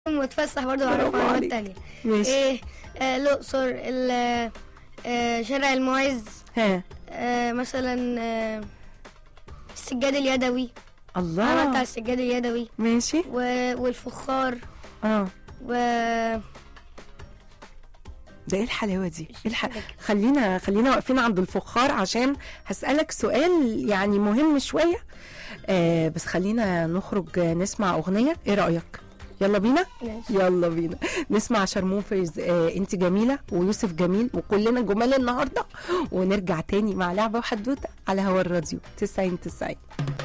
واتفسح برضه برافو واعرف معلومات عليك. تانية ماشي ايه آه، الاقصر ال- آه، شارع المعز ها آه، مثلا آه، السجاد اليدوي عملت على الله السجاد اليدوي ماشي و- والفخار اه و ده ايه الحلاوه دي ايه الح... فاكرة. خلينا خلينا واقفين عند الفخار عشان هسألك سؤال يعني مهم شويه آه بس خلينا نخرج آه، نسمع اغنيه ايه رأيك يلا بينا ماشي. يلا بينا نسمع شرمون فايز آه انت جميله ويوسف جميل وكلنا جمال النهارده ونرجع تاني مع لعبه وحدوته على هوا الراديو 90 90